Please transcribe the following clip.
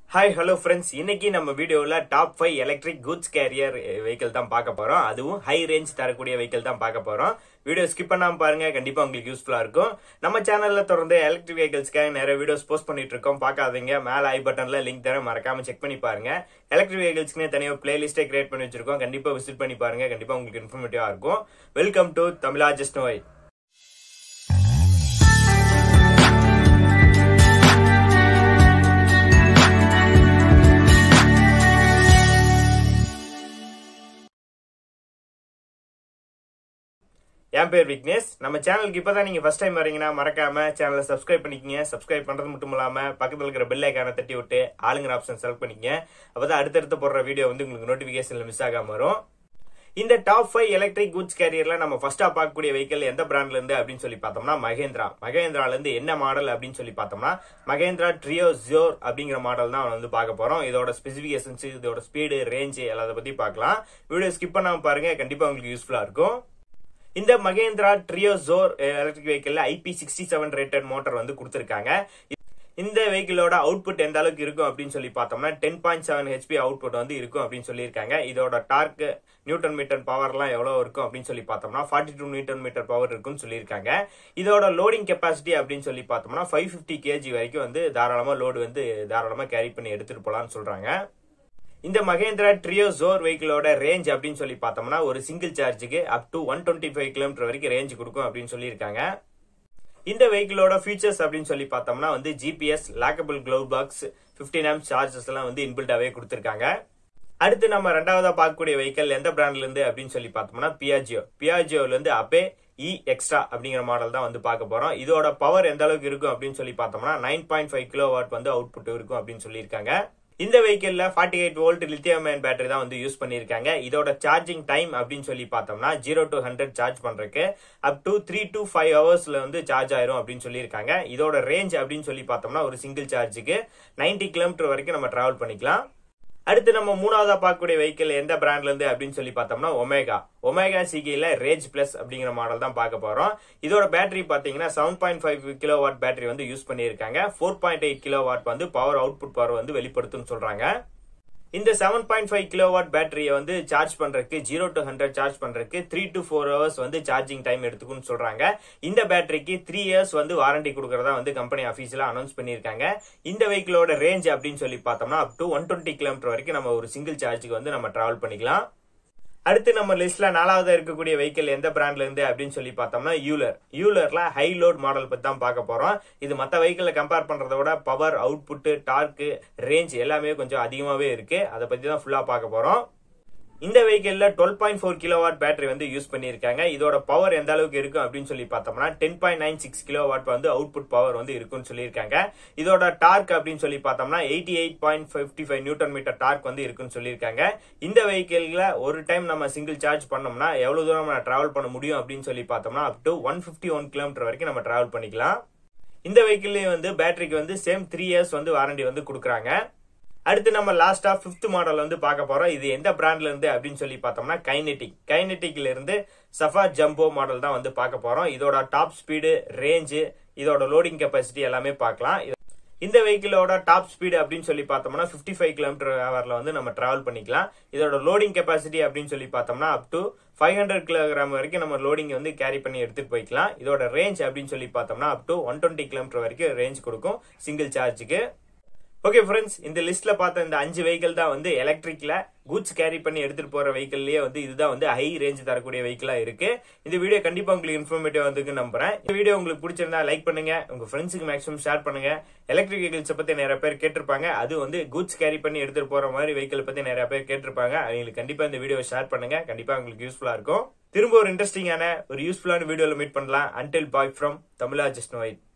hi hello friends இன்னைக்கு நம்ம வீடியோவில் top five electric goods carrier vehicle தான் பார்க்க போறோம் அதுவும் ஹை ரேஞ்ச் தரக்கூடிய வெஹிக்கிள் தான் பார்க்க போறோம் வீடியோ ஸ்கிப் பண்ணாம பாருங்க கண்டிப்பா உங்களுக்கு யூஸ்ஃபுல்லா இருக்கும் நம்ம சேனல்ல தொடர்ந்து எலக்ட்ரிக் வெஹிக்கிள்ஸ்க்காக நிறைய வீடியோஸ் போஸ்ட் பண்ணிட்டு இருக்கோம் பார்க்காதீங்க மேல ஐ பட்டன்ல லிங்க் தரேன் மறக்காம செக் பண்ணி பாருங்க எலக்ட்ரிக் வெஹிக்கிள்ஸ்க்கு தனியாக பிளேலிஸ்டே கிரியேட் பண்ணி வச்சிருக்கோம் கண்டிப்பா விசிட் பண்ணி பாருங்க கண்டிப்பா உங்களுக்கு இன்ஃபர்மேட்டிவா இருக்கும் வெல்கம் டு தமிழா ஜஸ்ட் நோய் என் பேர் விக்னேஷ் நம்ம சேனலுக்கு இப்பதான் நீங்க ஃபர்ஸ்ட் டைம் வரீங்கன்னா மறக்காம சேனலை சப்ஸ்கிரைப் பண்ணிக்கங்க சப்ஸ்கிரைப் பண்றது மட்டும் இல்லாம பக்கத்துல இருக்கிற பெல் ஐக்கான தட்டி விட்டு ஆளுங்கிற ஆப்ஷன் செலக்ட் பண்ணிக்கங்க அப்பதான் அடுத்தடுத்து போடுற வீடியோ வந்து உங்களுக்கு நோட்டிபிகேஷன்ல மிஸ் ஆகாம வரும் இந்த டாப் ஃபைவ் எலக்ட்ரிக் குட்ஸ் கேரியர்ல நம்ம ஃபர்ஸ்டா பார்க்கக்கூடிய வெஹிக்கல் எந்த பிராண்ட்ல இருந்து அப்படின்னு சொல்லி பார்த்தோம்னா மகேந்திரா மகேந்திரால இருந்து என்ன மாடல் அப்படின்னு சொல்லி பார்த்தோம்னா மகேந்திரா ட்ரியோ ஜோர் அப்படிங்கிற மாடல் தான் வந்து பார்க்க போறோம் இதோட ஸ்பெசிபிகேஷன்ஸ் இதோட ஸ்பீடு ரேஞ்சு எல்லாத்த பத்தி பார்க்கலாம் வீடியோ ஸ்கிப் பண்ணாம பாருங்க கண்டிப்பா உங்களுக்கு யூஸ்ஃபுல்லா இருக்கும் இந்த Mahindra Treo Zor electric vehicle IP sixty seven rated motor வந்து கொடுத்துருக்காங்க இந்த வெஹிக்கிளோட அவுட்புட் எந்த அளவுக்கு இருக்கும் அப்படின்னு சொல்லி பார்த்தோம்னா ten point seven HP output வந்து இருக்கும் அப்படின்னு சொல்லியிருக்காங்க இதோட டார்க் நியூட்டன் மீட்டர் பவர்லாம் எவ்வளவு இருக்கும் அப்படின்னு சொல்லி பார்த்தோம்னா forty two newton metre power இருக்கும்னு சொல்லியிருக்காங்க இதோட லோடிங் கெப்பாசிட்டி அப்படின்னு சொல்லி பார்த்தோம்னா ஃபைவ் ஃபிஃப்டி கேஜி வரைக்கும் வந்து தாராளமா லோடு வந்து தாராளமா கேரி பண்ணி எடுத்துட்டு போலாம்னு சொல்றாங்க இந்த மகேந்திரா ட்ரியோ ஜோர் வெஹிக்கிளோட ரேஞ்ச் அப்படின்னு சொல்லி பார்த்தோம்னா ஒரு சிங்கிள் சார்ஜுக்கு up to one twenty five kilometre வரைக்கும் ரேஞ்ச் கொடுக்கும் அப்படின்னு சொல்லியிருக்காங்க இந்த வெஹிக்கிளோட ஃபீச்சர்ஸ் அப்படின்னு சொல்லி பார்த்தோம்னா வந்து GPS lockable glove box fifteen amp chargers எல்லாம் வந்து இன்பில்டாவே கொடுத்துருக்காங்க அடுத்து நம்ம ரெண்டாவதா பார்க்கக்கூடிய வெஹிக்கல் எந்த பிராண்ட்ல இருந்து அப்படின்னு சொல்லி பார்த்தோம்னா பியாஜியோ பியாஜியோல இருந்து அப்பே இ எக்ஸ்ட்ரா அப்படிங்கிற மாடல் தான் வந்து பார்க்க போறோம் இதோட பவர் எந்த அளவுக்கு இருக்கும் அப்படின்னு சொல்லி பார்த்தோம்னா nine point five kilowatt வந்து அவுட்புட் இருக்கும் அப்படின்னு சொல்லியிருக்காங்க இந்த வெஹிக்கிள்ல forty eight volt lithium ion battery தான் வந்து யூஸ் பண்ணிருக்காங்க இதோட சார்ஜிங் டைம் அப்படின்னு சொல்லி பார்த்தோம்னா ஜீரோ டு ஹண்ட்ரட் சார்ஜ் பண்றதுக்கு up to three to five ஹவர்ஸ்ல வந்து சார்ஜ் ஆயிரும் அப்படின்னு சொல்லியிருக்காங்க இதோட ரேஞ்ச் அப்படின்னு சொல்லி பார்த்தோம்னா ஒரு சிங்கிள் சார்ஜுக்கு நைன்டி கிலோமீட்டர் வரைக்கும் நம்ம டிராவல் பண்ணிக்கலாம் அடுத்து நம்ம மூணாவதா பார்க்கக்கூடிய வெஹிக்கிள் எந்த பிராண்ட்ல இருந்து அப்படின்னு சொல்லி பார்த்தோம்னா ஒமேகா ஒமேகா சிகில ரேஜ் பிளஸ் அப்படிங்கிற மாடல் தான் பார்க்க போறோம் இதோட பேட்டரி பாத்தீங்கன்னா seven point five kilowatt battery வந்து யூஸ் பண்ணியிருக்காங்க four point eight kilowatt வந்து பவர் அவுட்புட் பவர் வந்து வெளிப்படுத்தும் சொல்றாங்க இந்த seven point five kilowatt பேட்டரியை வந்து சார்ஜ் பண்றதுக்கு ஜீரோ டு ஹண்ட்ரட் சார்ஜ் பண்றதுக்கு த்ரீ டு ஃபோர் ஹவர்ஸ் வந்து சார்ஜிங் டைம் எடுத்துக்கும்னு சொல்றாங்க இந்த பேட்டரிக்கு த்ரீ இயர்ஸ் வந்து வாரண்டி கொடுக்கறதா வந்து கம்பெனி அஃபீஷியலா அனௌன்ஸ் பண்ணியிருக்காங்க இந்த வெஹிக்கிளோட ரேஞ்ச் அப்படின்னு சொல்லி பார்த்தோம்னா up to one twenty kilometre வரைக்கும் நம்ம ஒரு சிங்கிள் சார்ஜுக்கு வந்து நம்ம டிராவல் பண்ணிக்கலாம் அடுத்து நம்ம லிஸ்ட்ல நாலாவது இருக்கக்கூடிய வெஹிக்கிள் எந்த பிராண்ட்ல இருந்து அப்படின்னு சொல்லி பார்த்தோம்னா யூலர் யூலர்ல ஹை லோட் மாடல் பத்தி தான் பார்க்க போறோம் இது மற்ற வெஹிக்கிள கம்பேர் பண்றத விட பவர் அவுட்புட் டார்க் ரேஞ்ச் எல்லாமே கொஞ்சம் அதிகமாவே இருக்கு அதை பத்தி தான் ஃபுல்லா பார்க்க போறோம் இந்த வெஹிக்கிள்ல twelve point four kilowatt battery வந்து யூஸ் பண்ணிருக்காங்க இதோட பவர் எந்த அளவுக்கு இருக்கும் அப்படின்னு சொல்லி பார்த்தோம்னா ten point nine six kilowatt வந்து அவுட்புட் பவர் வந்து இருக்கும்னு சொல்லியிருக்காங்க இதோட டார்க் அப்படின்னு சொல்லி பார்த்தோம்னா eighty eight point fifty five newton metre torque வந்து இருக்குன்னு சொல்லியிருக்காங்க இந்த வெஹிக்கிள்ல ஒரு டைம் நம்ம சிங்கிள் சார்ஜ் பண்ணோம்னா எவ்வளவு தூரம் நம்ம டிராவல் பண்ண முடியும் அப்படின்னு சொல்லி பார்த்தோம்னா up to one fifty one kilometre வரைக்கும் நம்ம டிராவல் பண்ணிக்கலாம் இந்த வெஹிக்கிள்லயும் வந்து பேட்டரிக்கு வந்து சேம் த்ரீ இயர்ஸ் வந்து வாரண்டி வந்து கொடுக்குறாங்க அடுத்து நம்ம லாஸ்டா பிப்த் மாடல் வந்து பார்க்க போறோம் இது எந்த பிராண்ட்ல இருந்து அப்படின்னு சொல்லி பார்த்தோம்னா கைனெட்டிக் கைனெட்டிக்ல இருந்து சஃபா ஜம்போ மாடல் தான் வந்து பார்க்க போறோம் இதோட டாப் ஸ்பீடு ரேஞ்சு இதோட லோடிங் கெப்பாசிட்டி எல்லாமே பார்க்கலாம் இந்த வெஹிக்கிளோட டாப் ஸ்பீடு அப்படின்னு சொல்லி பார்த்தோம்னா பிப்டி ஃபைவ் கிலோமீட்டர் ஹவர்ல வந்து நம்ம டிராவல் பண்ணிக்கலாம் இதோட லோடிங் கெப்பாசிட்டி அப்படின்னு சொல்லி பார்த்தோம்னா up to five hundred kilogram வரைக்கும் நம்ம லோடிங் வந்து கேரி பண்ணி எடுத்துட்டு போய்க்கலாம் இதோட ரேஞ்ச் அப்படின்னு சொல்லி பார்த்தோம்னா up to one twenty kilometre வரைக்கும் ரேஞ்ச் கொடுக்கும் சிங்கிள் சார்ஜுக்கு ஓகே ஃப்ரெண்ட்ஸ் இந்த லிஸ்ட்ல பார்த்த இந்த அஞ்சு வெஹிக்கிள் தான் வந்து எலக்ட்ரிக்ல குட்ஸ் கேரி பண்ணி எடுத்துட்டு போற வெஹிக்கிள்லயே வந்து இதுதான் வந்து ஹை ரேஞ்ச் தரக்கூடிய வெஹிக்கிளா இருக்கு இந்த வீடியோ கண்டிப்பா உங்களுக்கு இன்ஃபர்மேட்டிவ் வந்துக்கு நம்புறேன் இந்த வீடியோ உங்களுக்கு பிடிச்சிருந்தா லைக் பண்ணுங்க உங்க ஃப்ரெண்ட்ஸுக்கு மேக்ஸிமம் ஷேர் பண்ணுங்க எலக்ட்ரிக் வெஹிக்கிள்ஸ் பத்தி நிறைய பேர் கேட்டிருப்பாங்க அது வந்து குட்ஸ் கேரி பண்ணி எடுத்துட்டு போற மாதிரி வெஹிக்கிள் பத்தி நிறைய பேர் கேட்டிருப்பாங்க அவங்களுக்கு கண்டிப்பா இந்த வீடியோ ஷேர் பண்ணுங்க கண்டிப்பா உங்களுக்கு யூஸ்ஃபுல்லா இருக்கும் திரும்ப ஒரு இன்ட்ரெஸ்டிங்கான ஒரு யூஸ்ஃபுல்லான வீடியோல மீட் பண்ணலாம் until bye from Tamizha just நோயிட்